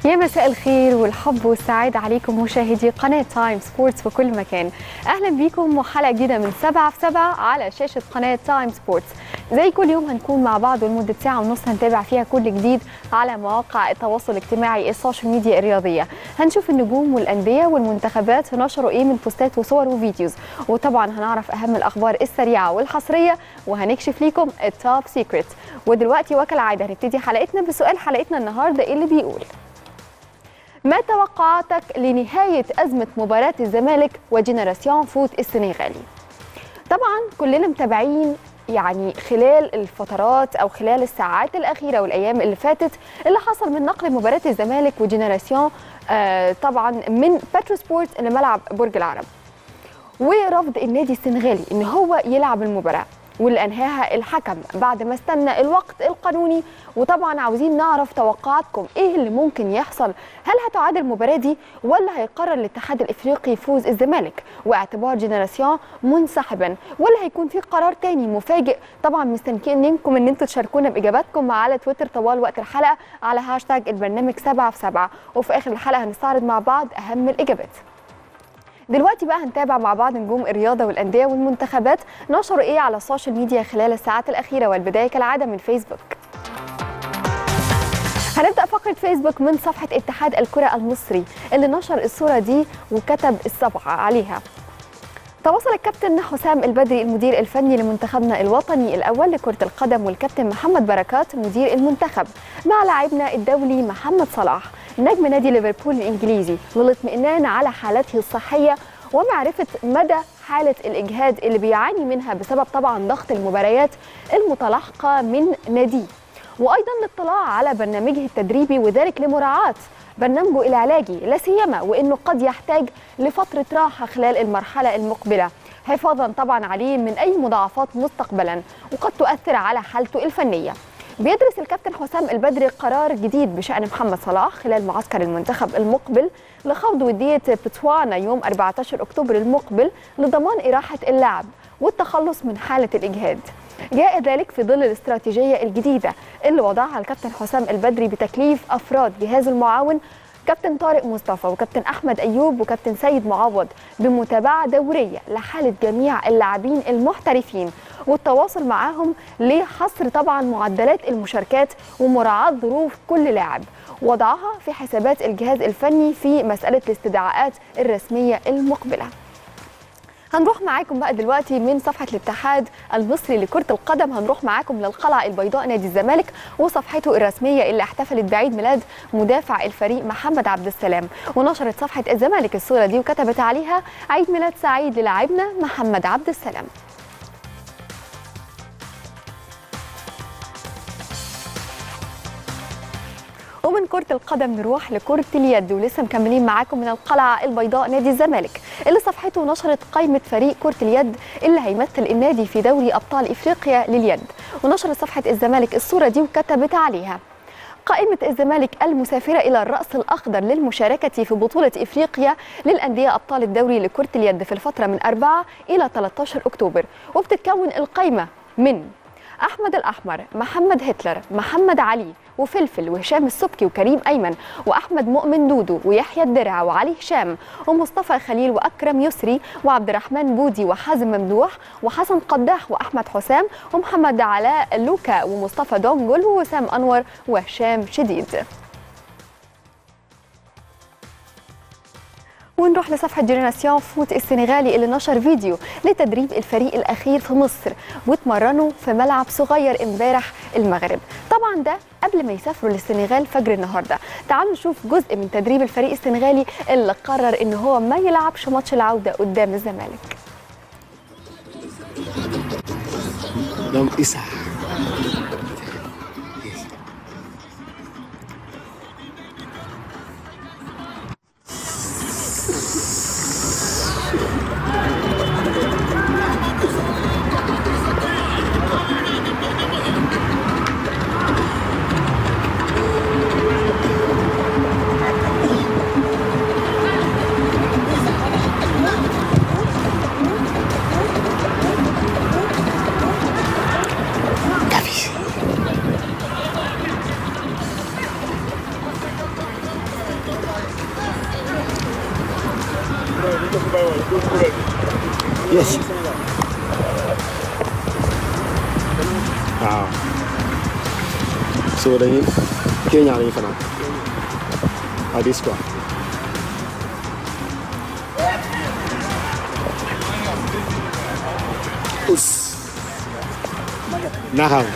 يا مساء الخير والحب والسعادة عليكم مشاهدي قناة تايم سبورتس في كل مكان أهلا بيكم وحلقة جديدة من سبعة في سبعة على شاشة قناة تايم سبورتس زي كل يوم هنكون مع بعض لمدة ساعة ونص هنتابع فيها كل جديد على مواقع التواصل الاجتماعي السوشيال ميديا الرياضية هنشوف النجوم والأندية والمنتخبات نشروا إيه من بوستات وصور وفيديوز وطبعا هنعرف أهم الأخبار السريعة والحصرية وهنكشف ليكم التوب سيكريت ودلوقتي وكالعادة هنبتدي حلقتنا بسؤال حلقتنا النهاردة اللي بيقول ما توقعاتك لنهاية أزمة مباراة الزمالك وجنراسيون فوت السنغالي؟ طبعا كلنا متابعين يعني خلال الفترات او خلال الساعات الاخيره والايام اللي فاتت اللي حصل من نقل مباراه الزمالك وجنراسيون آه طبعا من باترو سبورت لملعب برج العرب ورفض النادي السنغالي ان هو يلعب المباراه واللي انهاها الحكم بعد ما استنى الوقت القانوني وطبعا عاوزين نعرف توقعاتكم ايه اللي ممكن يحصل هل هتعاد المباراه دي ولا هيقرر الاتحاد الافريقي يفوز الزمالك واعتبار جنراسيون منسحبا ولا هيكون في قرار تاني مفاجئ طبعا مستنيينكم ان انتم تشاركونا باجاباتكم على تويتر طوال وقت الحلقه على هاشتاج البرنامج 7 في 7 وفي اخر الحلقه هنستعرض مع بعض اهم الاجابات دلوقتي بقى هنتابع مع بعض نجوم الرياضه والانديه والمنتخبات نشروا ايه على السوشيال ميديا خلال الساعات الاخيره والبدايه كالعاده من فيسبوك هنبدا فقره فيسبوك من صفحه اتحاد الكره المصري اللي نشر الصوره دي وكتب الصفحه عليها تواصل الكابتن حسام البدري المدير الفني لمنتخبنا الوطني الاول لكره القدم والكابتن محمد بركات مدير المنتخب مع لاعبنا الدولي محمد صلاح نجم نادي ليفربول الانجليزي للاطمئنان على حالته الصحيه ومعرفه مدى حاله الاجهاد اللي بيعاني منها بسبب طبعا ضغط المباريات المتلاحقه من ناديه وايضا الاطلاع على برنامجه التدريبي وذلك لمراعاه برنامجه العلاجي لا سيما وانه قد يحتاج لفتره راحه خلال المرحله المقبله حفاظا طبعا عليه من اي مضاعفات مستقبلا وقد تؤثر على حالته الفنيه بيدرس الكابتن حسام البدري قرار جديد بشأن محمد صلاح خلال معسكر المنتخب المقبل لخوض ودية بتسوانا يوم 14 أكتوبر المقبل لضمان إراحة اللاعب والتخلص من حالة الإجهاد جاء ذلك في ظل الاستراتيجية الجديدة اللي وضعها الكابتن حسام البدري بتكليف أفراد جهازه المعاون كابتن طارق مصطفى وكابتن احمد ايوب وكابتن سيد معوض بمتابعه دوريه لحاله جميع اللاعبين المحترفين والتواصل معاهم لحصر طبعا معدلات المشاركات ومراعاه ظروف كل لاعب وضعها في حسابات الجهاز الفني في مساله الاستدعاءات الرسميه المقبله هنروح معاكم بقى دلوقتي من صفحة الاتحاد المصري لكرة القدم هنروح معاكم للقلعة البيضاء نادي الزمالك وصفحته الرسمية اللي احتفلت بعيد ميلاد مدافع الفريق محمد عبد السلام ونشرت صفحة الزمالك الصورة دي وكتبت عليها عيد ميلاد سعيد للاعبنا محمد عبد السلام ومن كرة القدم نروح لكرة اليد ولسه مكملين معاكم من القلعة البيضاء نادي الزمالك اللي صفحته نشرت قائمة فريق كرة اليد اللي هيمثل النادي في دوري أبطال إفريقيا لليد ونشرت صفحة الزمالك الصورة دي وكتبت عليها قائمة الزمالك المسافرة إلى الرأس الأخضر للمشاركة في بطولة إفريقيا للأندية أبطال الدوري لكرة اليد في الفترة من 4 إلى 13 أكتوبر وبتتكون القائمة من أحمد الأحمر محمد هتلر محمد علي وفلفل وهشام السبكي وكريم أيمن وأحمد مؤمن دودو ويحيى الدرع وعلي هشام ومصطفى خليل وأكرم يسري وعبد الرحمن بودي وحازم ممدوح وحسن قداح وأحمد حسام ومحمد علاء لوكا ومصطفى دونجل ووسام أنور وهشام شديد ونروح لصفحة جينيراسيون فوت السنغالي اللي نشر فيديو لتدريب الفريق الأخير في مصر واتمرنوا في ملعب صغير امبارح المغرب طبعا ده قبل ما يسافروا للسنغال فجر النهارده تعالوا نشوف جزء من تدريب الفريق السنغالي اللي قرر ان هو ما يلعبش ماتش العودة قدام الزمالك Donc Issa. Gavi. Yes. waaw so dañuy Kenya la ñu fanaan Addis quoi us naxam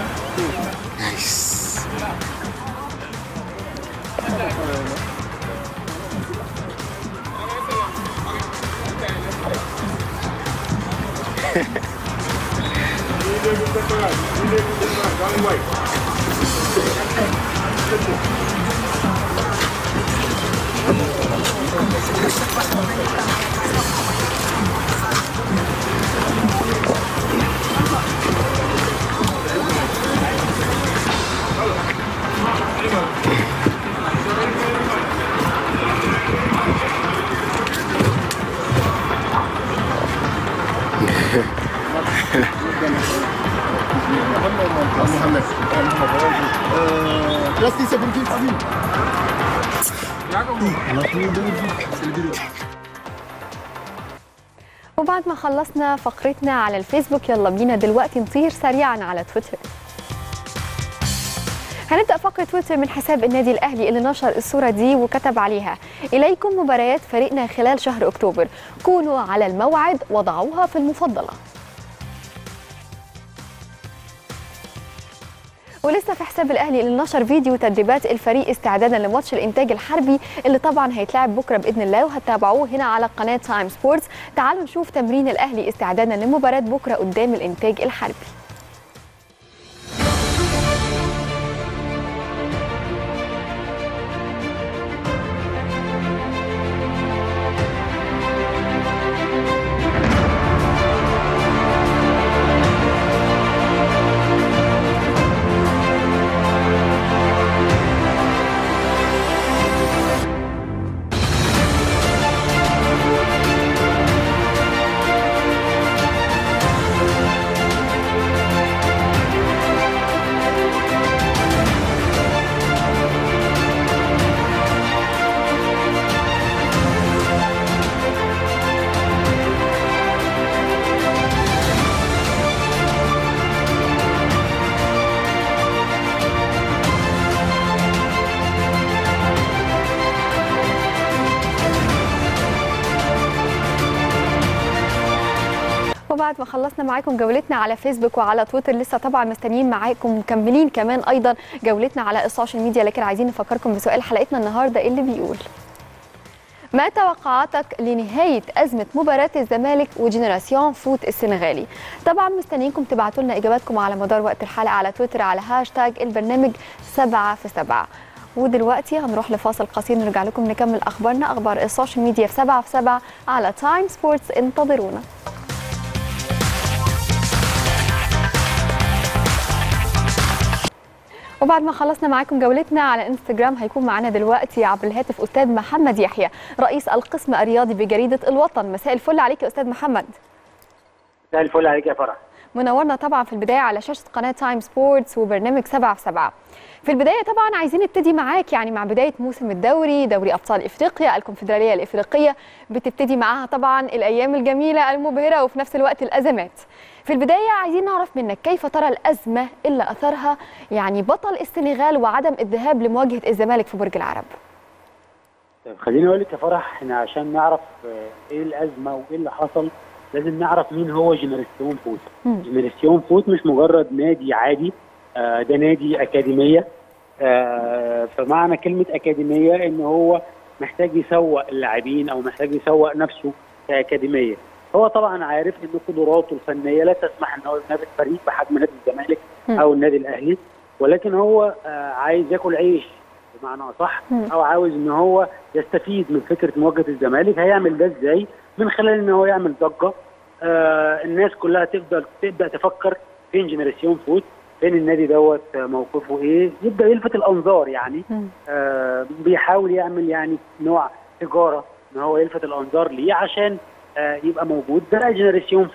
nice Restez, c'est pour qui famille وبعد ما خلصنا فقرتنا على الفيسبوك يلا بينا دلوقتي نطير سريعا على تويتر هنبدأ فقرة تويتر من حساب النادي الأهلي اللي نشر الصورة دي وكتب عليها إليكم مباريات فريقنا خلال شهر أكتوبر كونوا على الموعد وضعوها في المفضلة ولسه في حساب الاهلي اللي نشر فيديو تدريبات الفريق استعدادا لماتش الانتاج الحربي اللي طبعا هيتلعب بكره باذن الله وهتتابعوه هنا على قناه تايم سبورتس تعالوا نشوف تمرين الاهلي استعدادا لمباراه بكره قدام الانتاج الحربي وبعد ما خلصنا معاكم جولتنا على فيسبوك وعلى تويتر لسه طبعا مستنيين معاكم مكملين كمان ايضا جولتنا على السوشيال ميديا لكن عايزين نفكركم بسؤال حلقتنا النهارده اللي بيقول ما توقعاتك لنهاية أزمة مباراة الزمالك وجنراسيون فوت السنغالي طبعا مستنيينكم تبعتوا لنا إجاباتكم على مدار وقت الحلقة على تويتر على هاشتاج البرنامج سبعة في سبعة ودلوقتي هنروح لفاصل قصير نرجع لكم نكمل أخبارنا أخبار السوشيال ميديا في سبعة في سبعة على تايم سبورتس انتظرونا وبعد ما خلصنا معاكم جولتنا على انستجرام هيكون معانا دلوقتي عبر الهاتف استاذ محمد يحيى رئيس القسم الرياضي بجريده الوطن مساء الفل عليك يا استاذ محمد مساء الفل عليك يا فرح منورنا طبعا في البدايه على شاشه قناه تايم سبورتس وبرنامج 7 في 7 في البدايه طبعا عايزين نبتدي معاك يعني مع بدايه موسم الدوري دوري ابطال افريقيا الكونفدراليه الافريقيه بتبتدي معاها طبعا الايام الجميله المبهره وفي نفس الوقت الازمات في البدايه عايزين نعرف منك كيف ترى الازمه اللي اثرها يعني بطل السنغال وعدم الذهاب لمواجهه الزمالك في برج العرب طيب خليني اقول لك يا فرح احنا عشان نعرف آه، ايه الازمه وايه اللي حصل لازم نعرف مين هو جنراسيون فوت مم. جنراسيون فوت مش مجرد نادي عادي آه، ده نادي اكاديميه آه، فمعنى كلمه اكاديميه ان هو محتاج يسوق اللاعبين او محتاج يسوق نفسه كاكاديميه هو طبعا عارف ان قدراته الفنيه لا تسمح ان هو ينافس فريق بحجم نادي الزمالك مم. او النادي الاهلي ولكن هو آه، عايز ياكل عيش بمعنى اصح مم. او عاوز ان هو يستفيد من فكره مواجهه الزمالك هيعمل ده ازاي من خلال ان هو يعمل ضجه آه الناس كلها تفضل تبدا تفكر فين جنراسيون فوت فين النادي دوت آه، موقفه ايه يبدا يلفت الانظار يعني مم. آه بيحاول يعمل يعني نوع تجاره ان هو يلفت الانظار ليه عشان آه يبقى موجود ده جنراسيون فوت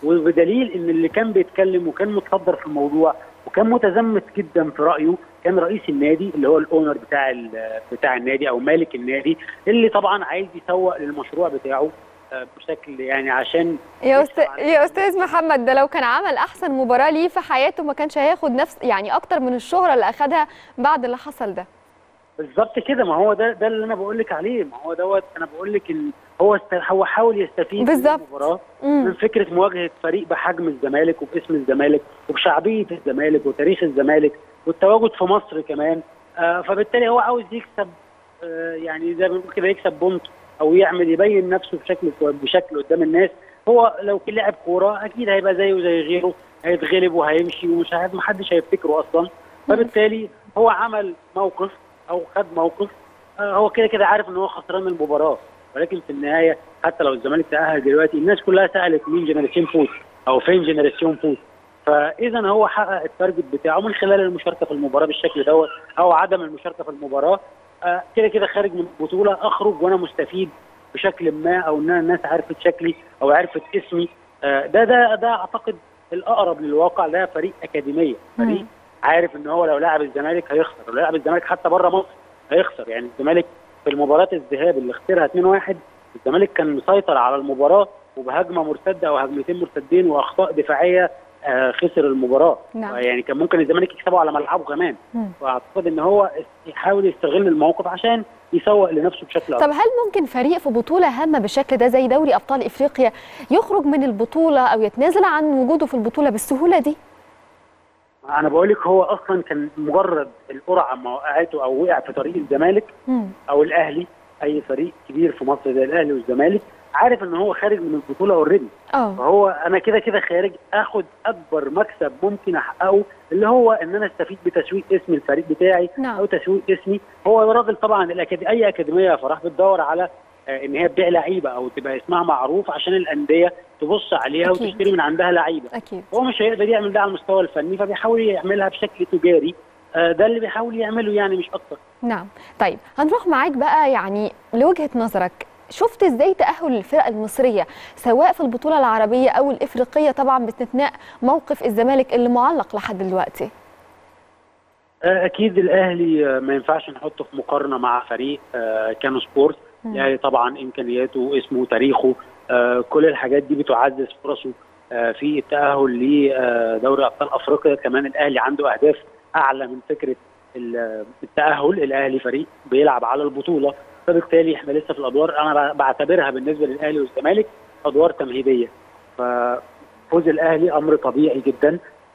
وبدليل ان اللي كان بيتكلم وكان متصدر في الموضوع وكان متزمت جدا في رايه كان رئيس النادي اللي هو الاونر بتاع ال- بتاع النادي او مالك النادي اللي طبعا عايز يسوق للمشروع بتاعه آه، بشكل يعني عشان يا يكسب أستاذ على يا استاذ محمد ده لو كان عمل احسن مباراه ليه في حياته ما كانش هياخد نفس يعني اكتر من الشهره اللي اخدها بعد اللي حصل ده بالظبط كده ما هو ده ده اللي انا بقول لك عليه ما هو دوت انا بقول لك ان هو است... هو حاول يستفيد بالظبط. من المباراه مم. من فكره مواجهه فريق بحجم الزمالك وباسم الزمالك وبشعبيه الزمالك وتاريخ الزمالك والتواجد في مصر كمان آه فبالتالي هو عاوز يكسب آه يعني زي ما بنقول كده يكسب بونت او يعمل يبين نفسه بشكل بشكل قدام الناس هو لو كان لاعب كوره اكيد هيبقى زيه زي غيره هيتغلب وهيمشي ومش هي- محدش هيفتكره اصلا فبالتالي هو عمل موقف او خد موقف آه، هو كده كده عارف ان هو خسران المباراه ولكن في النهايه حتى لو الزمالك تاهل دلوقتي الناس كلها سالت مين جنريشن فوت او فين جنريشن فوت فاذا هو حقق التارجت بتاعه من خلال المشاركه في المباراه بالشكل دوت او عدم المشاركه في المباراه آه، كده كده خارج من البطوله اخرج وانا مستفيد بشكل ما او ان أنا الناس عرفت شكلي او عرفت اسمي آه، ده ده ده اعتقد الاقرب للواقع ده فريق اكاديميه فريق مم. عارف ان هو لو لاعب الزمالك هيخسر لو لاعب الزمالك حتى بره مصر هيخسر يعني الزمالك في المباراه الذهاب اللي خسرها 2-1 الزمالك كان مسيطر على المباراه وبهجمه مرتده او هجمتين مرتدين واخطاء دفاعيه آه، خسر المباراه نعم. يعني كان ممكن الزمالك يكسبه على ملعبه كمان مم. واعتقد ان هو يحاول يستغل الموقف عشان يسوق لنفسه بشكل طب افضل هل ممكن فريق في بطولة هامة بالشكل ده زي دوري أبطال إفريقيا يخرج من البطولة أو يتنازل عن وجوده في البطولة بالسهولة دي؟ انا بقول لك هو اصلا كان مجرد القرعه ما وقعته او وقع في طريق الزمالك مم. او الاهلي اي فريق كبير في مصر زي الاهلي والزمالك عارف ان هو خارج من البطوله اوريدي اه فهو انا كده كده خارج اخد اكبر مكسب ممكن احققه اللي هو ان انا استفيد بتسويق اسم الفريق بتاعي نعم. او تسويق اسمي هو الراجل طبعا الأكاد... اي اكاديميه يا فرح بتدور على آه، ان هي تبيع لعيبه او تبقى اسمها معروف عشان الانديه تبص عليها أكيد. وتشتري من عندها لعيبه أكيد هو مش هيقدر يعمل ده على المستوى الفني فبيحاول يعملها بشكل تجاري آه، ده اللي بيحاول يعمله يعني مش اكتر نعم طيب هنروح معاك بقى يعني لوجهة نظرك شفت ازاي تأهل الفرق المصرية سواء في البطولة العربية أو الإفريقية طبعا باستثناء موقف الزمالك اللي معلق لحد دلوقتي آه، اكيد الاهلي آه، ما ينفعش نحطه في مقارنه مع فريق آه، كانو سبورت مم. الاهلي طبعا امكانياته اسمه تاريخه آه، كل الحاجات دي بتعزز فرصه آه، في التاهل لدوري ابطال افريقيا كمان الاهلي عنده اهداف اعلى من فكره ال- التاهل الاهلي فريق بيلعب على البطوله فبالتالي احنا لسه في الادوار انا بعتبرها بالنسبه للاهلي والزمالك ادوار تمهيديه ففوز الاهلي امر طبيعي جدا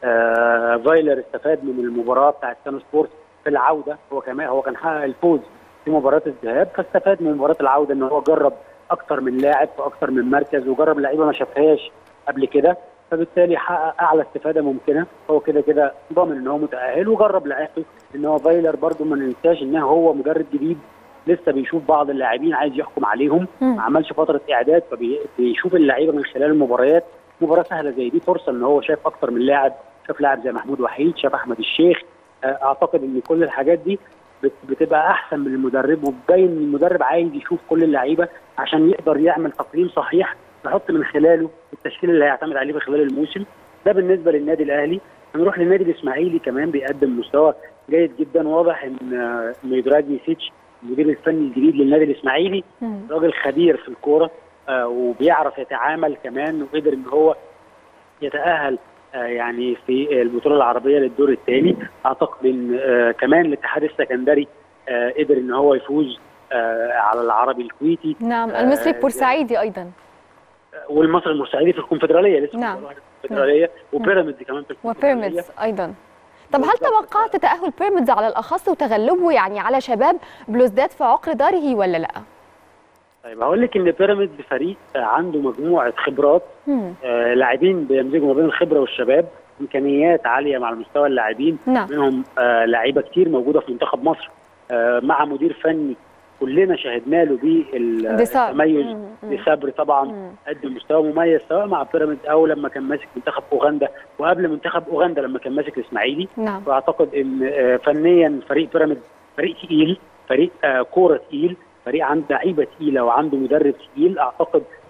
آه فايلر استفاد من المباراه بتاعت كانو سبورت في العوده هو كمان هو كان حقق الفوز في مباراه الذهاب فاستفاد من مباراه العوده ان هو جرب اكتر من لاعب في اكتر من مركز وجرب لعيبه ما شافهاش قبل كده فبالتالي حقق اعلى استفاده ممكنه هو كده كده ضامن ان هو متاهل وجرب لعيبته ان هو فايلر برده ما ننساش ان هو مدرب جديد لسه بيشوف بعض اللاعبين عايز يحكم عليهم مم. ما عملش فتره اعداد فبيشوف اللعيبه من خلال المباريات مباراه سهله زي دي فرصه ان هو شاف اكتر من لاعب شاف لاعب زي محمود وحيد شاف احمد الشيخ آه، اعتقد ان كل الحاجات دي بت- بتبقى احسن من المدرب وبتبين ان المدرب عايز يشوف كل اللعيبه عشان يقدر يعمل تقييم صحيح يحط من خلاله التشكيل اللي هيعتمد عليه في خلال الموسم ده بالنسبه للنادي الاهلي هنروح للنادي الاسماعيلي كمان بيقدم مستوى جيد جدا واضح ان آه، ميدراجي سيتش المدير الفني الجديد للنادي الاسماعيلي مم. راجل خبير في الكوره آه، وبيعرف يتعامل كمان وقدر ان هو يتاهل آه، يعني في البطوله العربيه للدور الثاني اعتقد ان آه، كمان الاتحاد السكندري آه، قدر ان هو يفوز آه، على العربي الكويتي نعم آه، المصري البورسعيدي أيضا والمصري المرسعيدي في الكونفدراليه لسه نعم. في الكونفدراليه وبيراميدز كمان في الكونفدراليه وبيراميدز أيضا طب هل بالظبط. توقعت تأهل بيراميدز على الأخص وتغلبه يعني على شباب بلوزداد في عقر داره ولا لا؟ طيب هقول لك ان بيراميدز فريق آه، عنده مجموعه خبرات مم. آه، لاعبين بيمزجوا ما بين الخبره والشباب امكانيات عاليه مع مستوى اللاعبين نعم منهم آه لعيبه كتير موجوده في منتخب مصر آه مع مدير فني كلنا شاهدنا له ديسار. بالتميز مم. مم. لصبر طبعا مم. قدم مستوى مميز سواء مع بيراميدز او لما كان ماسك منتخب اوغندا وقبل منتخب اوغندا لما كان ماسك الاسماعيلي نعم واعتقد ان آه، فنيا فريق بيراميدز فريق تقيل فريق آه، كوره تقيل فريق عنده لعيبه تقيله وعنده مدرب تقيل اعتقد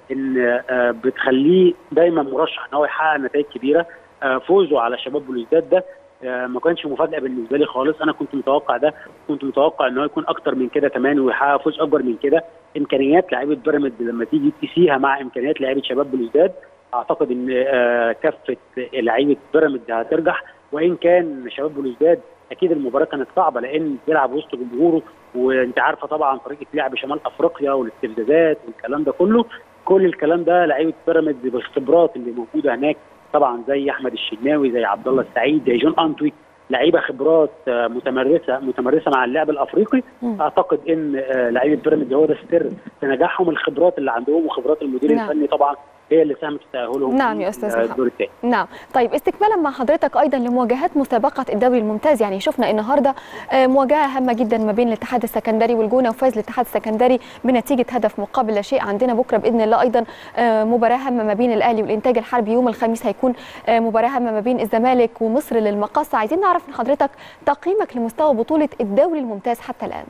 ان آه، بتخليه دايما مرشح ان هو يحقق نتائج كبيره آه، فوزه على شباب بلوزداد ده آه، ما كانش مفاجاه بالنسبه لي خالص انا كنت متوقع ده كنت متوقع ان هو يكون اكتر من كده كمان ويحقق فوز اكبر من كده امكانيات لعيبه بيراميدز لما تيجي تقيسيها مع امكانيات لعيبه شباب بلوزداد اعتقد ان آه، كفه لعيبه بيراميدز هترجح وان كان شباب بلوزداد اكيد المباراه كانت صعبه لان بيلعب وسط جمهوره وانت عارفه طبعا طريقه لعب شمال افريقيا والاستفزازات والكلام ده كله كل الكلام ده لعيبه بيراميدز بالخبرات اللي موجوده هناك طبعا زي احمد الشناوي زي عبد الله السعيد زي جون انتوي لعيبه خبرات آه، متمرسه متمرسه مع اللعب الافريقي مم. اعتقد ان آه، لعيبه بيراميدز هو ده السر في نجاحهم الخبرات اللي عندهم وخبرات المدير نعم. الفني طبعا هي اللي ساهمت في تاهلهم نعم في يا أستاذ آه، محمد. الدور الثاني نعم طيب استكمالا مع حضرتك ايضا لمواجهات مسابقه الدوري الممتاز يعني شفنا النهارده آه، مواجهه هامه جدا ما بين الاتحاد السكندري والجونه وفاز الاتحاد السكندري بنتيجه هدف مقابل لا شيء عندنا بكره باذن الله ايضا آه، مباراه هامه ما بين الاهلي والانتاج الحربي يوم الخميس هيكون آه، مباراه هامه ما بين الزمالك ومصر للمقاصه عايزين نعرف من حضرتك تقييمك لمستوى بطوله الدوري الممتاز حتى الان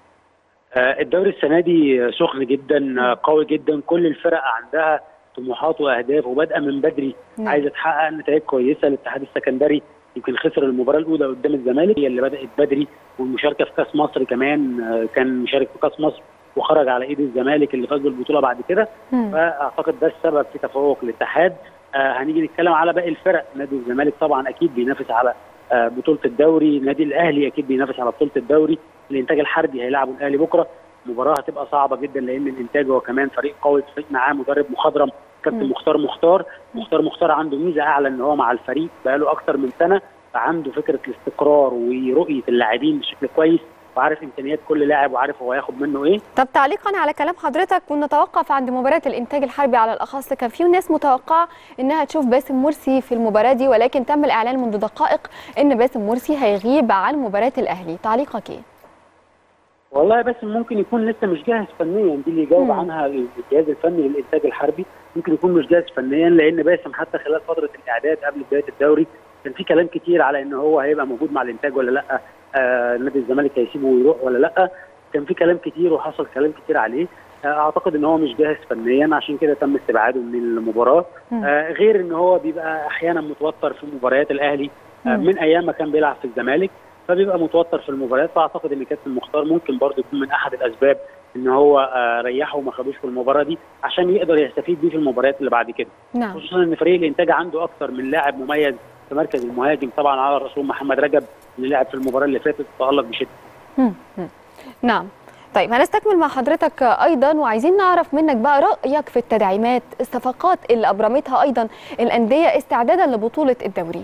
آه، الدوري السنه دي سخن جدا آه، قوي جدا كل الفرق عندها طموحات واهداف وبادئه من بدري نعم. عايزه تحقق نتائج كويسه الاتحاد السكندري يمكن خسر المباراه الاولى قدام الزمالك هي اللي بدات بدري والمشاركه في كاس مصر كمان آه، كان مشارك في كاس مصر وخرج على ايد الزمالك اللي فاز بالبطوله بعد كده مم. فاعتقد ده السبب في تفوق الاتحاد آه هنيجي نتكلم على باقي الفرق نادي الزمالك طبعا اكيد بينافس على آه بطوله الدوري نادي الاهلي اكيد بينافس على بطوله الدوري الانتاج الحربي هيلعبوا الاهلي بكره مباراه هتبقى صعبه جدا لان الانتاج هو كمان فريق قوي فريق معاه مدرب مخضرم كابتن مم. مختار مختار مختار مختار عنده ميزه اعلى ان هو مع الفريق بقاله اكتر من سنه فعنده فكره الاستقرار ورؤيه اللاعبين بشكل كويس وعارف امكانيات كل لاعب وعارف هو هياخد منه ايه طب تعليقا على كلام حضرتك ونتوقف عند مباراة الإنتاج الحربي على الأخص كان في ناس متوقعة إنها تشوف باسم مرسي في المباراة دي ولكن تم الإعلان منذ دقائق إن باسم مرسي هيغيب عن مباراة الأهلي تعليقك إيه؟ والله بس ممكن يكون لسه مش جاهز فنيا دي اللي يجاوب مم. عنها الجهاز الفني للانتاج الحربي ممكن يكون مش جاهز فنيا لان باسم حتى خلال فتره الاعداد قبل بدايه الدوري كان في كلام كتير على ان هو هيبقى موجود مع الانتاج ولا لا آه نادي الزمالك هيسيبه ويروح ولا لا كان في كلام كتير وحصل كلام كتير عليه آه اعتقد ان هو مش جاهز فنيا عشان كده تم استبعاده من المباراه مم. آه غير ان هو بيبقى احيانا متوتر في مباريات الاهلي آه مم. من ايام ما كان بيلعب في الزمالك فبيبقى متوتر في المباريات فاعتقد ان كابتن مختار ممكن برضه يكون من احد الاسباب ان هو آه ريحه وما خدوش في المباراه دي عشان يقدر يستفيد بيه في المباريات اللي بعد كده نعم خصوصا ان فريق الانتاج عنده اكثر من لاعب مميز في مركز المهاجم طبعا على الرسول محمد رجب اللي لعب في المباراه اللي فاتت تالق بشده مم. مم. نعم طيب هنستكمل مع حضرتك ايضا وعايزين نعرف منك بقى رايك في التدعيمات الصفقات اللي ابرمتها ايضا الانديه استعدادا لبطوله الدوري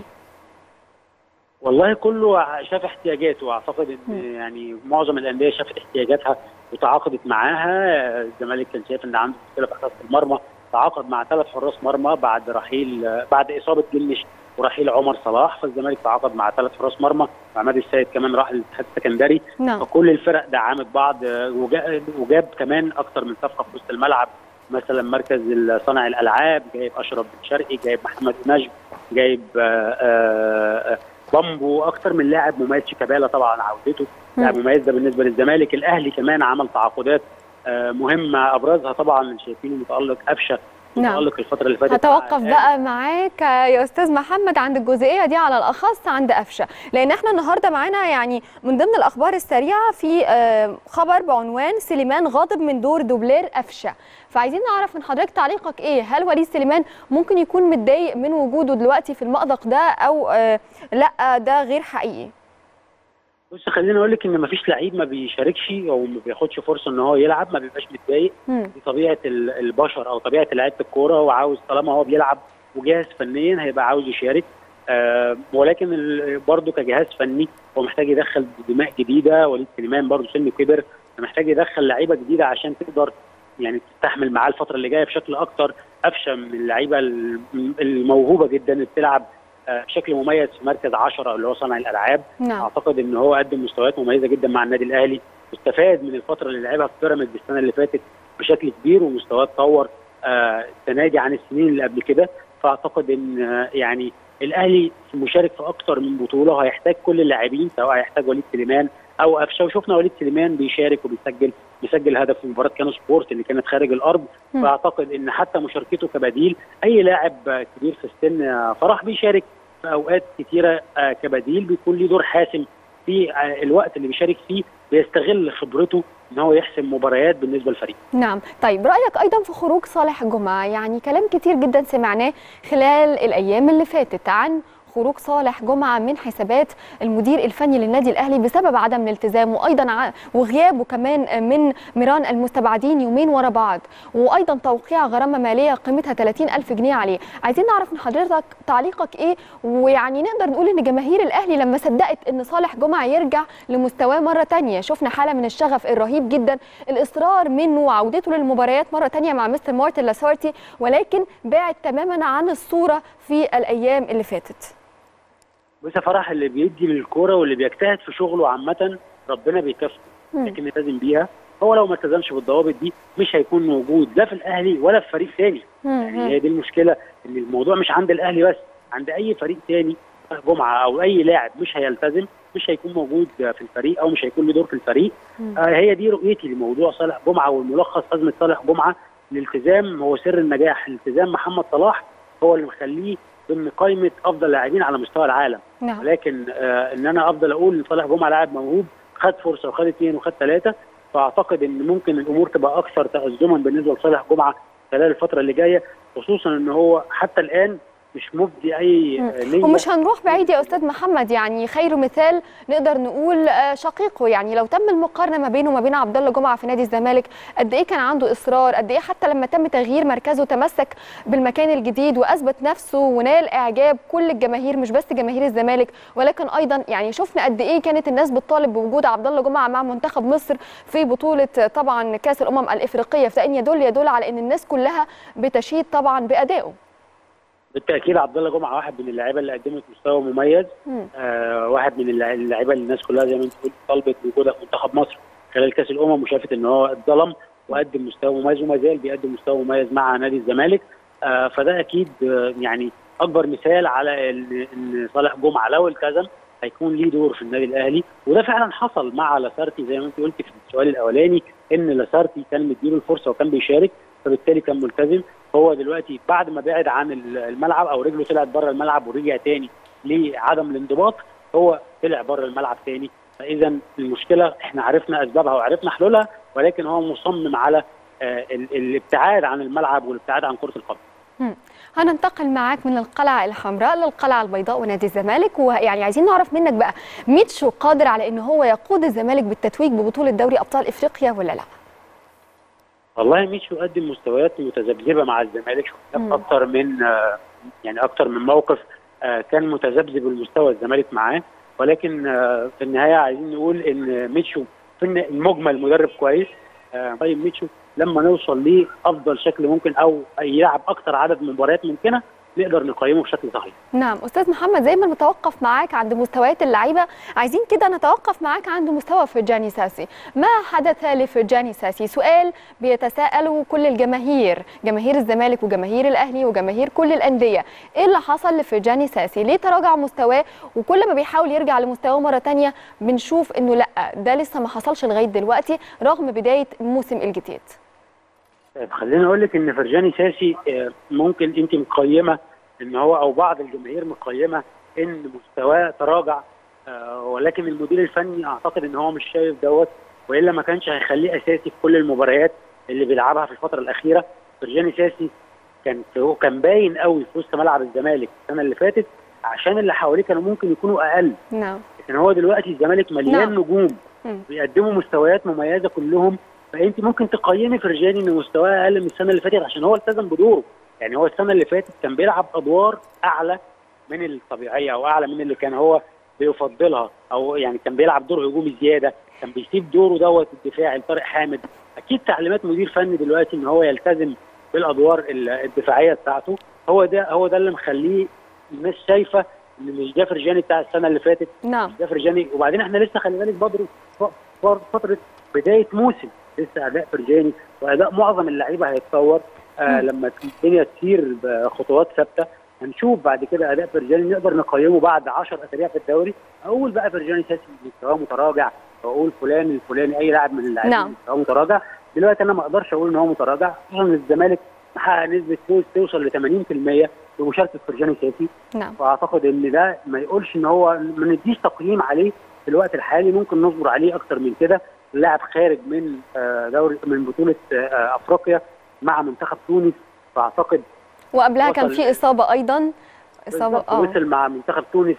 والله كله شاف احتياجاته واعتقد ان مم. يعني معظم الانديه شافت احتياجاتها وتعاقدت معاها الزمالك كان شايف ان عنده مشكله في حراسه المرمى تعاقد مع ثلاث حراس مرمى بعد رحيل بعد اصابه جنش ورحيل عمر صلاح فالزمالك تعاقد مع ثلاث حراس مرمى وعماد السيد كمان راح للاتحاد السكندري نعم فكل الفرق دعمت بعض آه، وجا- وجاب كمان اكتر من صفقه في وسط الملعب مثلا مركز صانع الالعاب جايب اشرف بن شرقي جايب محمد نجم جايب آه، آه، آه، بامبو اكتر من لاعب مميز شيكابالا طبعا عودته مم. لاعب مميز ده بالنسبه للزمالك الاهلي كمان عمل تعاقدات آه، مهمه ابرزها طبعا اللي شايفينه متالق قفشه نعم. متالق الفتره اللي فاتت مع هتوقف الأهلي. بقى معاك يا استاذ محمد عند الجزئيه دي على الاخص عند قفشه لان احنا النهارده معانا يعني من ضمن الاخبار السريعه في آه، خبر بعنوان سليمان غاضب من دور دوبلير قفشه فعايزين نعرف من حضرتك تعليقك ايه هل وليد سليمان ممكن يكون متضايق من وجوده دلوقتي في المأزق ده او آه، لا ده غير حقيقي بص خليني اقول لك ان مفيش لعيب ما بيشاركش او ما بياخدش فرصه ان هو يلعب ما بيبقاش متضايق مم. دي طبيعه ال- البشر او طبيعه لعيبه الكوره هو عاوز طالما هو بيلعب وجاهز فنيا هيبقى عاوز يشارك آه ولكن ال- برضه كجهاز فني هو محتاج يدخل دماء جديده وليد سليمان برضه سنه كبر محتاج يدخل لعيبه جديده عشان تقدر يعني تستحمل معاه الفتره اللي جايه بشكل اكتر قفشه من اللعيبه الم- الموهوبه جدا اللي بتلعب آه، بشكل مميز في مركز 10 اللي هو صانع الالعاب نعم اعتقد ان هو قدم مستويات مميزه جدا مع النادي الاهلي واستفاد من الفتره اللي لعبها في بيراميدز السنه اللي فاتت بشكل كبير ومستواه اتطور آه، السنه دي عن السنين اللي قبل كده فاعتقد ان آه، يعني الاهلي مشارك في اكتر من بطوله وهيحتاج كل اللاعبين سواء هيحتاج وليد سليمان او قفشه وشفنا وليد سليمان بيشارك وبيسجل مسجل هدف في مباراه كانو سبورت اللي كانت خارج الارض مم. فاعتقد ان حتى مشاركته كبديل اي لاعب آه، كبير في السن آه، فرح بيشارك في اوقات كتيره آه، كبديل بيكون ليه دور حاسم في آه، الوقت اللي بيشارك فيه بيستغل خبرته ان هو يحسم مباريات بالنسبه للفريق نعم طيب رأيك أيضا في خروج صالح جمعة يعني كلام كتير جدا سمعناه خلال الأيام اللي فاتت عن خروج صالح جمعة من حسابات المدير الفني للنادي الأهلي بسبب عدم الالتزام وأيضا ع- وغيابه كمان من ميران المستبعدين يومين ورا بعض وأيضا توقيع غرامة مالية قيمتها 30 ألف جنيه عليه عايزين نعرف من حضرتك تعليقك إيه ويعني نقدر نقول إن جماهير الأهلي لما صدقت إن صالح جمعة يرجع لمستواه مرة تانية شفنا حالة من الشغف الرهيب جدا الإصرار منه وعودته للمباريات مرة تانية مع مستر مارتن لاسارتي ولكن بعد تماما عن الصورة في الأيام اللي فاتت بص يا فرح اللي بيدي للكوره واللي بيجتهد في شغله عامه ربنا بيكافئه مم. لكن يلتزم بيها هو لو ما التزمش بالضوابط دي مش هيكون موجود لا في الاهلي ولا في فريق ثاني يعني هي دي المشكله ان الموضوع مش عند الاهلي بس عند اي فريق ثاني جمعه او اي لاعب مش هيلتزم مش هيكون موجود في الفريق او مش هيكون له دور في الفريق مم. آه هي دي رؤيتي لموضوع صالح جمعه والملخص ازمه صالح جمعه الالتزام هو سر النجاح الالتزام محمد صلاح هو اللي مخليه ضمن قائمه افضل لاعبين على مستوى العالم نعم ولكن آه ان انا افضل اقول ان صالح جمعه لاعب موهوب خد فرصه وخد اثنين وخد ثلاثه فاعتقد ان ممكن الامور تبقى اكثر تأزما بالنسبه لصالح جمعه خلال الفتره اللي جايه خصوصا ان هو حتى الان مش مبدي اي مم. آه، نيه ومش هنروح بعيد يا استاذ محمد يعني خير مثال نقدر نقول آه، شقيقه يعني لو تم المقارنه ما بينه وما بين عبد الله جمعه في نادي الزمالك قد ايه كان عنده اصرار قد ايه حتى لما تم تغيير مركزه تمسك بالمكان الجديد واثبت نفسه ونال اعجاب كل الجماهير مش بس جماهير الزمالك ولكن ايضا يعني شفنا قد ايه كانت الناس بتطالب بوجود عبد الله جمعه مع منتخب مصر في بطوله آه، طبعا كاس الامم الافريقيه فان يدل يدل على ان الناس كلها بتشيد طبعا بادائه بالتاكيد عبد الله جمعه واحد من اللعيبه اللي قدمت مستوى مميز مم. آه واحد من اللع- اللعيبه اللي الناس كلها زي ما انت قلت طلبت بوجودها في منتخب مصر خلال كاس الامم وشافت ان هو اتظلم وقدم مستوى مميز وما زال بيقدم مستوى مميز مع نادي الزمالك آه فده اكيد آه يعني اكبر مثال على ان ان صالح جمعه لو التزم هيكون ليه دور في النادي الاهلي وده فعلا حصل مع لاسارتي زي ما انت قلت في السؤال الاولاني ان لاسارتي كان مديله الفرصه وكان بيشارك فبالتالي كان ملتزم هو دلوقتي بعد ما بعد عن الملعب او رجله طلعت بره الملعب ورجع تاني لعدم الانضباط هو طلع بره الملعب تاني فاذا المشكله احنا عرفنا اسبابها وعرفنا حلولها ولكن هو مصمم على آه، ال- الابتعاد عن الملعب والابتعاد عن كره القدم مم. هننتقل معاك من القلعة الحمراء للقلعة البيضاء ونادي الزمالك ويعني عايزين نعرف منك بقى ميتشو قادر على ان هو يقود الزمالك بالتتويج ببطولة دوري ابطال افريقيا ولا لا؟ والله ميشو قدم مستويات متذبذبه مع الزمالك مم. شفنا اكتر من آه، يعني اكتر من موقف آه، كان متذبذب المستوى الزمالك معاه ولكن آه، في النهايه عايزين نقول ان ميتشو في الن- المجمل مدرب كويس آه، طيب ميتشو لما نوصل ليه افضل شكل ممكن او يلعب اكتر عدد مباريات ممكنه نقدر نقيمه بشكل صحيح نعم استاذ محمد زي ما بنتوقف معاك عند مستويات اللعيبه عايزين كده نتوقف معاك عند مستوى فرجاني ساسي ما حدث لفرجاني ساسي سؤال بيتساءله كل الجماهير جماهير الزمالك وجماهير الاهلي وجماهير كل الانديه ايه اللي حصل لفرجاني ساسي ليه تراجع مستواه وكل ما بيحاول يرجع لمستواه مره تانية بنشوف انه لا ده لسه ما حصلش لغايه دلوقتي رغم بدايه الموسم الجديد طيب خليني اقول لك ان فرجاني ساسي آه، ممكن انت مقيمه ان هو او بعض الجماهير مقيمه ان مستواه تراجع آه، ولكن المدير الفني اعتقد ان هو مش شايف دوت والا ما كانش هيخليه اساسي في كل المباريات اللي بيلعبها في الفتره الاخيره فرجاني ساسي كان هو كان باين قوي في وسط ملعب الزمالك السنه اللي فاتت عشان اللي حواليه كانوا ممكن يكونوا اقل نعم لكن هو دلوقتي الزمالك مليان نعم. نجوم مم. بيقدموا مستويات مميزه كلهم فانت ممكن تقيمي فرجاني ان مستواه اقل من السنه اللي فاتت عشان هو التزم بدوره يعني هو السنه اللي فاتت كان بيلعب ادوار اعلى من الطبيعيه او اعلى من اللي كان هو بيفضلها او يعني كان بيلعب دور هجومي زياده كان بيسيب دوره دوت الدفاعي لطارق حامد اكيد تعليمات مدير فني دلوقتي ان هو يلتزم بالادوار ال- الدفاعيه بتاعته هو ده هو ده اللي مخليه الناس شايفه ان مش ده فرجاني بتاع السنه اللي فاتت نعم ده فرجاني وبعدين احنا لسه خلي بالك بدر ف- ف- فتره بدايه موسم لسه اداء فرجاني واداء معظم اللعيبه هيتطور آه لما الدنيا تسير بخطوات ثابته هنشوف بعد كده اداء فرجاني نقدر نقيمه بعد 10 اسابيع في الدوري اول بقى فرجاني ساسي مستواه متراجع واقول فلان الفلاني اي لاعب من اللاعبين نعم. هو متراجع دلوقتي انا ما اقدرش اقول ان هو متراجع خصوصا ان الزمالك محقق نسبه فوز توصل ل 80% بمشاركه فرجاني ساسي نعم فاعتقد ان ده ما يقولش ان هو ما نديش تقييم عليه في الوقت الحالي ممكن نصبر عليه اكتر من كده لاعب خارج من آه، دوري من بطوله آه، افريقيا مع منتخب تونس فاعتقد وقبلها كان وصل- في اصابه ايضا اصابه بالظبط، اه وصل مع منتخب تونس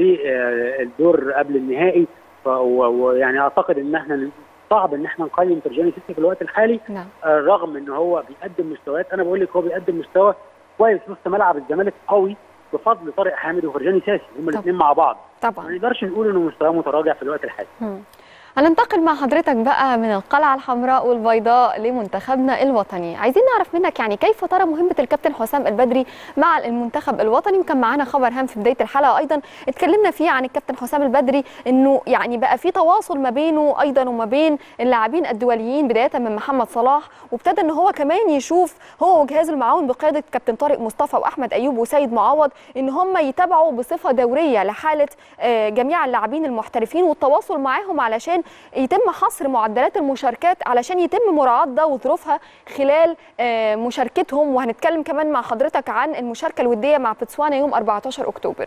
للدور قبل النهائي ف- و- ويعني اعتقد ان احنا صعب ان احنا نقيم فرجاني سيسي في الوقت الحالي نعم آه، رغم ان هو بيقدم مستويات انا بقول لك هو بيقدم مستوى كويس نص ملعب الزمالك قوي بفضل طارق حامد وفرجاني ساسي هما الاثنين مع بعض ما طبعا نقدرش نقول انه مستواه متراجع في الوقت الحالي مم. هننتقل مع حضرتك بقى من القلعة الحمراء والبيضاء لمنتخبنا الوطني عايزين نعرف منك يعني كيف ترى مهمة الكابتن حسام البدري مع المنتخب الوطني وكان معانا خبر هام في بداية الحلقة أيضا اتكلمنا فيه عن الكابتن حسام البدري إنه يعني بقى في تواصل ما بينه أيضا وما بين اللاعبين الدوليين بداية من محمد صلاح وابتدى إن هو كمان يشوف هو وجهازه المعاون بقيادة كابتن طارق مصطفى وأحمد أيوب وسيد معوض إن هم يتابعوا بصفة دورية لحالة آه، جميع اللاعبين المحترفين والتواصل معاهم علشان يتم حصر معدلات المشاركات علشان يتم مراعاة ده وظروفها خلال آه، مشاركتهم وهنتكلم كمان مع حضرتك عن المشاركة الودية مع بتسوانا يوم 14 أكتوبر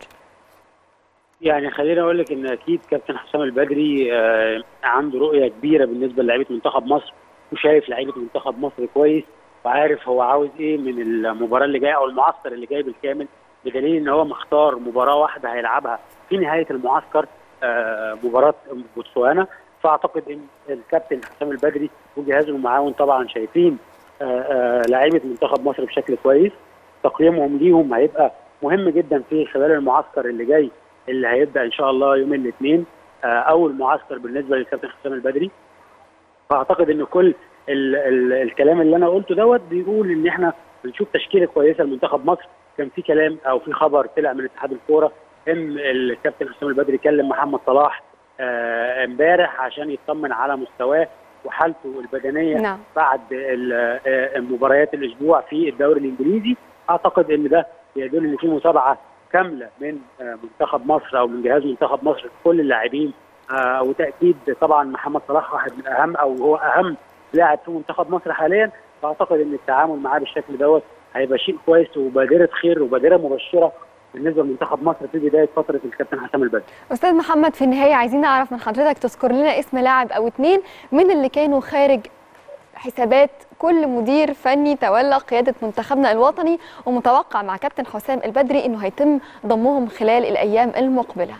يعني خليني اقول لك ان اكيد كابتن حسام البدري آه، عنده رؤيه كبيره بالنسبه للعيبه منتخب مصر وشايف لعيبه منتخب مصر كويس وعارف هو عاوز ايه من المباراه اللي جايه او المعسكر اللي جاي بالكامل بدليل ان هو مختار مباراه واحده هيلعبها في نهايه المعسكر آه، مباراه بوتسوانا فاعتقد ان الكابتن حسام البدري وجهازه المعاون طبعا شايفين آه، آه، لعيبه منتخب مصر بشكل كويس تقييمهم ليهم هيبقى مهم جدا في خلال المعسكر اللي جاي اللي هيبدا ان شاء الله يوم الاثنين آه، اول معسكر بالنسبه للكابتن حسام البدري فاعتقد ان كل ال ال الكلام اللي انا قلته دوت بيقول ان احنا بنشوف تشكيله كويسه لمنتخب مصر كان في كلام او في خبر طلع من اتحاد الكوره ان الكابتن حسام البدري كلم محمد صلاح آه، امبارح عشان يطمن على مستواه وحالته البدنيه نعم بعد ال- آه، مباريات الاسبوع في الدوري الانجليزي اعتقد ان ده يدل ان في متابعه كامله من آه، منتخب مصر او من جهاز منتخب مصر كل اللاعبين آه، وتاكيد طبعا محمد صلاح واحد من اهم او هو اهم لاعب في منتخب مصر حاليا فاعتقد ان التعامل معاه بالشكل دوت هيبقى شيء كويس وبادره خير وبادره مبشره بالنسبه لمنتخب مصر في بدايه فتره الكابتن حسام البدري أستاذ محمد في النهاية عايزين نعرف من حضرتك تذكر لنا اسم لاعب أو اتنين من اللي كانوا خارج حسابات كل مدير فني تولى قيادة منتخبنا الوطني ومتوقع مع كابتن حسام البدري إنه هيتم ضمهم خلال الأيام المقبلة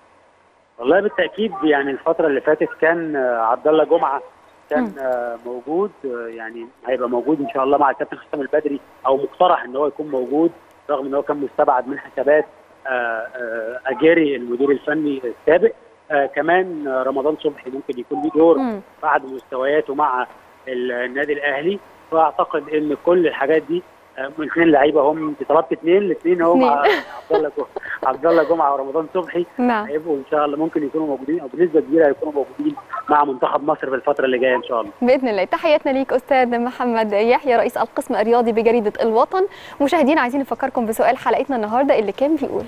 والله بالتاكيد يعني الفتره اللي فاتت كان آه، عبد الله جمعه كان مم. آه، موجود آه، يعني هيبقى موجود ان شاء الله مع الكابتن حسام البدري او مقترح ان هو يكون موجود رغم ان هو كان مستبعد من حسابات آه، آه، اجاري المدير الفني السابق آه، كمان آه، رمضان صبحي ممكن يكون له دور مم. بعد مستوياته مع ال- النادي الاهلي فاعتقد ان كل الحاجات دي آه، من اثنين لعيبه هم انت طلبت اثنين الاثنين هم اثنين. عبد الله جمعه عبد الله جمعه ورمضان صبحي نعم هيبقوا ان شاء الله ممكن يكونوا موجودين او بنسبه كبيره هيكونوا موجودين مع منتخب مصر في الفتره اللي جايه ان شاء الله باذن الله تحياتنا ليك استاذ محمد يحيى رئيس القسم الرياضي بجريده الوطن مشاهدينا عايزين نفكركم بسؤال حلقتنا النهارده اللي كان بيقول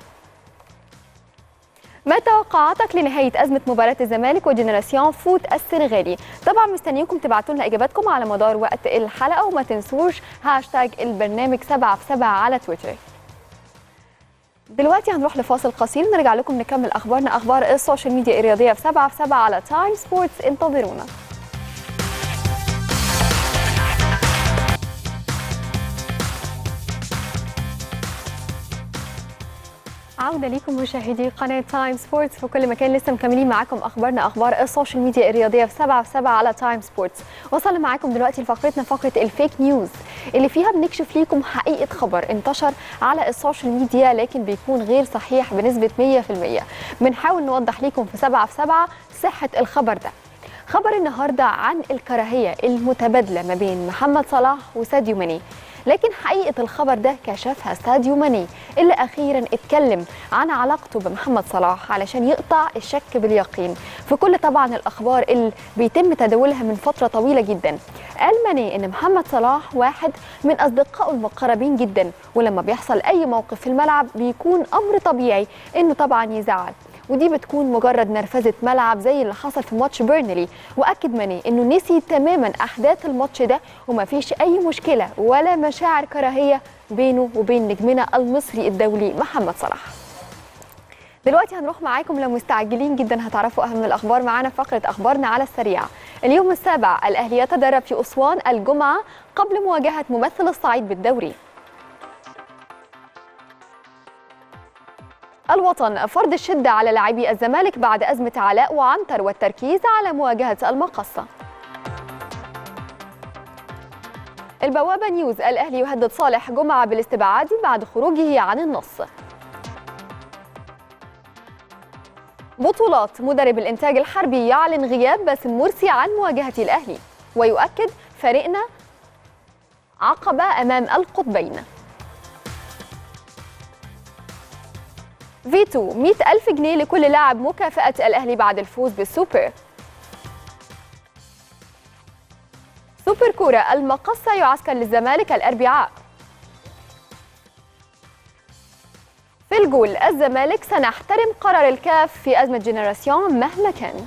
ما توقعاتك لنهاية أزمة مباراة الزمالك وجنراسيون فوت السنغالي؟ طبعا مستنيينكم تبعتوا لنا إجاباتكم على مدار وقت الحلقة وما تنسوش هاشتاج البرنامج 7 في 7 على تويتر. دلوقتي هنروح لفاصل قصير نرجع لكم نكمل أخبارنا أخبار السوشيال ميديا الرياضية في 7 في 7 على تايم سبورتس انتظرونا. عودة ليكم مشاهدي قناة تايم سبورتس في كل مكان لسه مكملين معاكم أخبارنا أخبار السوشيال ميديا الرياضية في 7 في 7 على تايم سبورتس وصلنا معاكم دلوقتي لفقرتنا فقرة الفيك نيوز اللي فيها بنكشف ليكم حقيقة خبر انتشر على السوشيال ميديا لكن بيكون غير صحيح بنسبة 100% بنحاول نوضح لكم في 7 في 7 صحة الخبر ده خبر النهارده عن الكراهيه المتبادله ما بين محمد صلاح وساديو ماني لكن حقيقه الخبر ده كشفها ساديو ماني اللي اخيرا اتكلم عن علاقته بمحمد صلاح علشان يقطع الشك باليقين في كل طبعا الاخبار اللي بيتم تداولها من فتره طويله جدا قال ماني ان محمد صلاح واحد من اصدقائه المقربين جدا ولما بيحصل اي موقف في الملعب بيكون امر طبيعي انه طبعا يزعل ودي بتكون مجرد نرفزه ملعب زي اللي حصل في ماتش بيرنلي واكد ماني انه نسي تماما احداث الماتش ده وما فيش اي مشكله ولا مشاعر كراهيه بينه وبين نجمنا المصري الدولي محمد صلاح دلوقتي هنروح معاكم لو مستعجلين جدا هتعرفوا اهم الاخبار معانا في فقره اخبارنا على السريع اليوم السابع الاهلي يتدرب في اسوان الجمعه قبل مواجهه ممثل الصعيد بالدوري الوطن فرض الشده على لاعبي الزمالك بعد ازمه علاء وعنتر والتركيز على مواجهه المقصه البوابه نيوز الاهلي يهدد صالح جمعه بالاستبعاد بعد خروجه عن النص بطولات مدرب الإنتاج الحربي يعلن غياب باسم مرسي عن مواجهة الأهلي ويؤكد فريقنا عقبة أمام القطبين فيتو 100 ألف جنيه لكل لاعب مكافأة الأهلي بعد الفوز بالسوبر سوبر كورة المقصة يعسكر للزمالك الأربعاء في الجول الزمالك سنحترم قرار الكاف في أزمة جينيراسيون مهما كان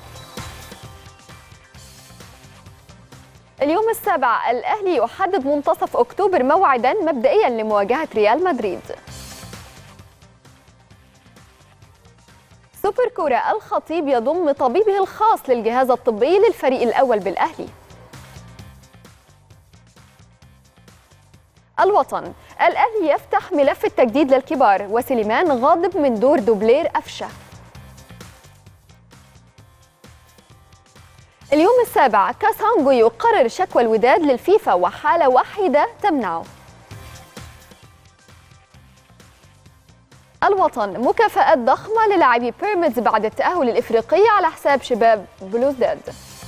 اليوم السابع الأهلي يحدد منتصف أكتوبر موعدا مبدئيا لمواجهة ريال مدريد سوبر كورة الخطيب يضم طبيبه الخاص للجهاز الطبي للفريق الأول بالأهلي الوطن الأهلي يفتح ملف التجديد للكبار وسليمان غاضب من دور دوبلير أفشة اليوم السابع كاسانجو يقرر شكوى الوداد للفيفا وحالة واحدة تمنعه الوطن مكافآت ضخمة للاعبي بيراميدز بعد التأهل الإفريقي على حساب شباب بلوزداد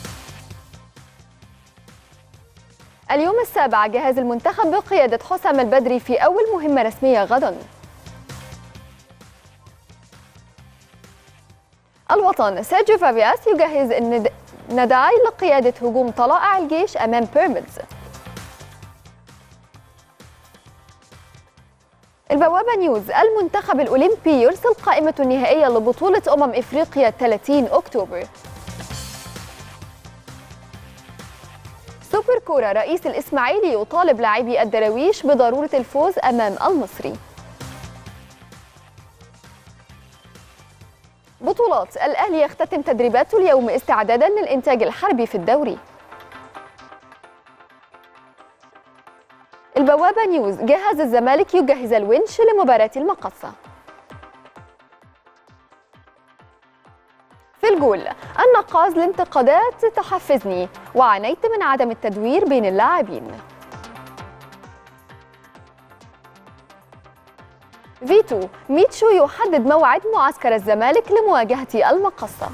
اليوم السابع جهاز المنتخب بقيادة حسام البدري في أول مهمة رسمية غدا الوطن سيرجيو فابياس يجهز الند... نداي لقيادة هجوم طلائع الجيش أمام بيراميدز البوابة نيوز المنتخب الأولمبي يرسل قائمة النهائية لبطولة أمم إفريقيا 30 أكتوبر سوبر كورة رئيس الإسماعيلي يطالب لاعبي الدراويش بضرورة الفوز أمام المصري بطولات الأهلي يختتم تدريباته اليوم استعدادا للإنتاج الحربي في الدوري البوابة نيوز جهز الزمالك يجهز الونش لمباراة المقصة في الجول النقاز الانتقادات تحفزني وعانيت من عدم التدوير بين اللاعبين فيتو ميتشو يحدد موعد معسكر الزمالك لمواجهة المقصة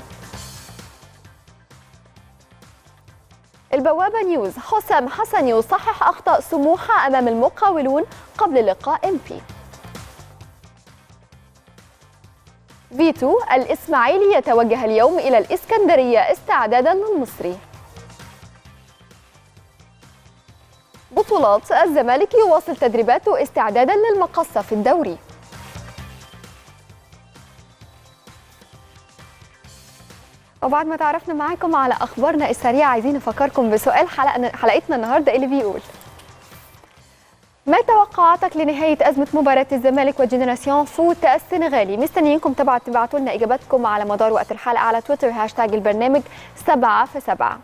البوابة نيوز حسام حسن يصحح أخطاء سموحة أمام المقاولون قبل لقاء إمبي فيتو الإسماعيلي يتوجه اليوم إلى الإسكندرية استعدادا للمصري بطولات الزمالك يواصل تدريباته استعدادا للمقصة في الدوري وبعد ما تعرفنا معاكم على اخبارنا السريعه عايزين نفكركم بسؤال حلقنا حلقتنا النهارده اللي بيقول ما توقعاتك لنهايه ازمه مباراه الزمالك وجنراسيون فوت السنغالي مستنيينكم طبعا تبعتوا لنا اجاباتكم على مدار وقت الحلقه على تويتر هاشتاج البرنامج 7 في 7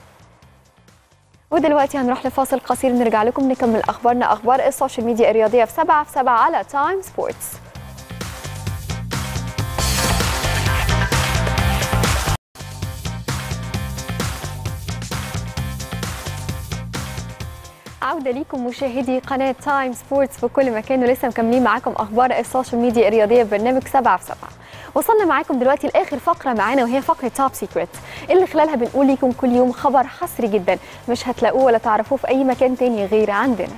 ودلوقتي هنروح لفاصل قصير نرجع لكم نكمل اخبارنا اخبار السوشيال ميديا الرياضيه في 7 في 7 على تايم سبورتس عودة ليكم مشاهدي قناة تايم سبورتس في كل مكان ولسه مكملين معاكم أخبار السوشيال ميديا الرياضية في برنامج 7 في 7 وصلنا معاكم دلوقتي لآخر فقرة معانا وهي فقرة توب سيكريت اللي خلالها بنقول لكم كل يوم خبر حصري جدا مش هتلاقوه ولا تعرفوه في أي مكان تاني غير عندنا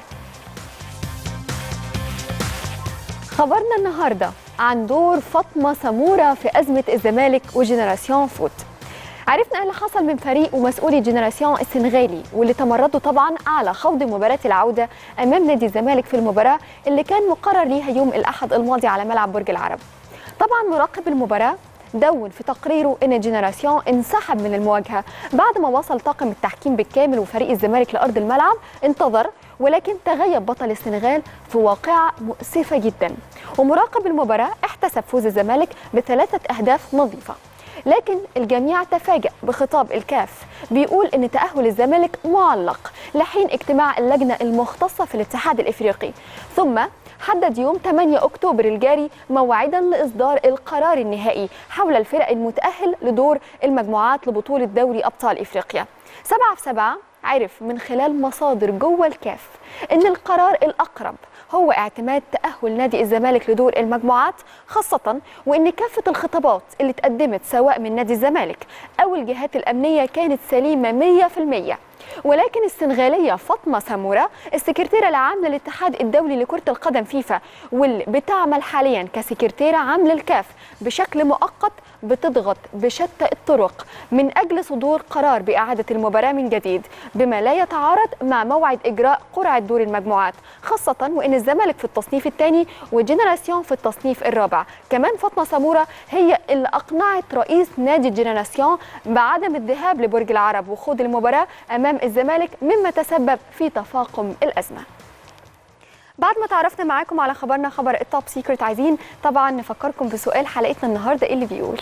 خبرنا النهاردة عن دور فاطمة سمورة في أزمة الزمالك وجنراسيون فوت عرفنا اللي حصل من فريق ومسؤولي جنراسيون السنغالي واللي تمردوا طبعا على خوض مباراة العودة أمام نادي الزمالك في المباراة اللي كان مقرر ليها يوم الأحد الماضي على ملعب برج العرب طبعا مراقب المباراة دون في تقريره ان جينيراسيون انسحب من المواجهه بعد ما وصل طاقم التحكيم بالكامل وفريق الزمالك لارض الملعب انتظر ولكن تغيب بطل السنغال في واقعه مؤسفه جدا ومراقب المباراه احتسب فوز الزمالك بثلاثه اهداف نظيفه لكن الجميع تفاجأ بخطاب الكاف بيقول ان تأهل الزمالك معلق لحين اجتماع اللجنة المختصة في الاتحاد الافريقي ثم حدد يوم 8 اكتوبر الجاري موعدا لاصدار القرار النهائي حول الفرق المتأهل لدور المجموعات لبطولة دوري ابطال افريقيا 7 في 7 عرف من خلال مصادر جوه الكاف ان القرار الاقرب هو اعتماد تأهل نادي الزمالك لدور المجموعات خاصة وإن كافة الخطابات اللي اتقدمت سواء من نادي الزمالك أو الجهات الأمنية كانت سليمة 100% ولكن السنغالية فاطمة سامورا السكرتيرة العام للاتحاد الدولي لكرة القدم فيفا واللي بتعمل حاليا كسكرتيرة عام للكاف بشكل مؤقت بتضغط بشتى الطرق من أجل صدور قرار بإعادة المباراة من جديد بما لا يتعارض مع موعد إجراء قرعة دور المجموعات خاصة وإن الزمالك في التصنيف الثاني وجينيراسيون في التصنيف الرابع كمان فاطمة سامورا هي اللي أقنعت رئيس نادي جينيراسيون بعدم الذهاب لبرج العرب وخوض المباراة أمام الزمالك مما تسبب في تفاقم الأزمة بعد ما تعرفنا معاكم على خبرنا خبر التوب سيكرت عايزين طبعا نفكركم بسؤال حلقتنا النهارده اللي بيقول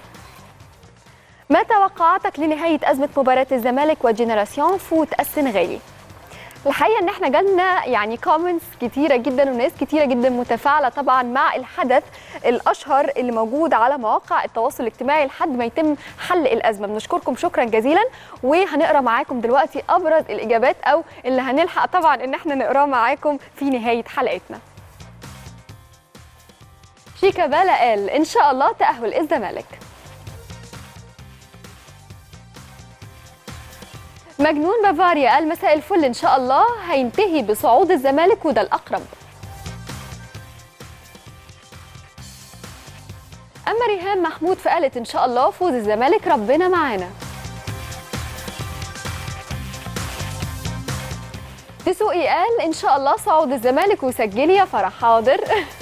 ما توقعاتك لنهايه ازمه مباراه الزمالك وجينيراسيون فوت السنغالي الحقيقه ان احنا جالنا يعني كومنتس كتيره جدا وناس كتيره جدا متفاعله طبعا مع الحدث الاشهر اللي موجود على مواقع التواصل الاجتماعي لحد ما يتم حل الازمه بنشكركم شكرا جزيلا وهنقرا معاكم دلوقتي ابرز الاجابات او اللي هنلحق طبعا ان احنا نقراه معاكم في نهايه حلقتنا شيكابالا قال ان شاء الله تاهل الزمالك مجنون بافاريا قال مساء الفل ان شاء الله هينتهي بصعود الزمالك وده الاقرب اما ريهام محمود فقالت ان شاء الله فوز الزمالك ربنا معانا دسوقي قال ان شاء الله صعود الزمالك وسجلي يا فرح حاضر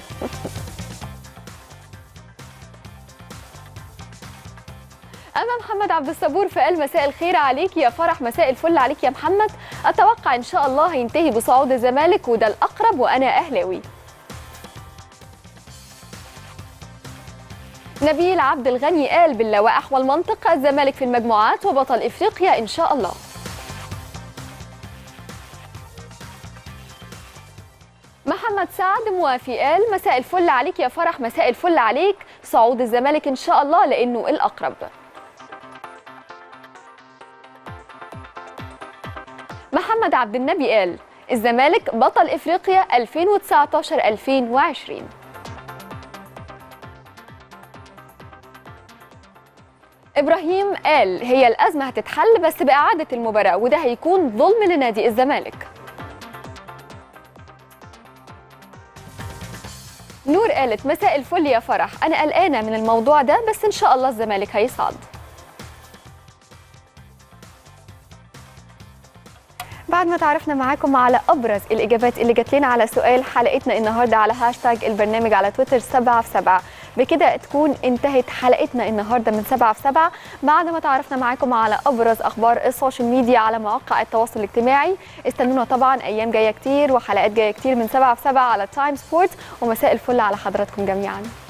اما محمد عبد الصبور فقال مساء الخير عليك يا فرح مساء الفل عليك يا محمد اتوقع ان شاء الله هينتهي بصعود الزمالك وده الاقرب وانا اهلاوي نبيل عبد الغني قال باللوائح والمنطق الزمالك في المجموعات وبطل افريقيا ان شاء الله محمد سعد موافي قال مساء الفل عليك يا فرح مساء الفل عليك صعود الزمالك ان شاء الله لانه الاقرب محمد عبد النبي قال الزمالك بطل افريقيا 2019 2020 ابراهيم قال هي الازمه هتتحل بس باعاده المباراه وده هيكون ظلم لنادي الزمالك نور قالت مساء الفل يا فرح انا قلقانه من الموضوع ده بس ان شاء الله الزمالك هيصعد بعد ما تعرفنا معاكم على ابرز الاجابات اللي جات لنا على سؤال حلقتنا النهارده على هاشتاج البرنامج على تويتر 7 في 7 بكده تكون انتهت حلقتنا النهارده من 7 في 7 بعد ما تعرفنا معاكم على ابرز اخبار السوشيال ميديا على مواقع التواصل الاجتماعي استنونا طبعا ايام جايه كتير وحلقات جايه كتير من 7 في 7 على تايم سبورت ومساء الفل على حضراتكم جميعا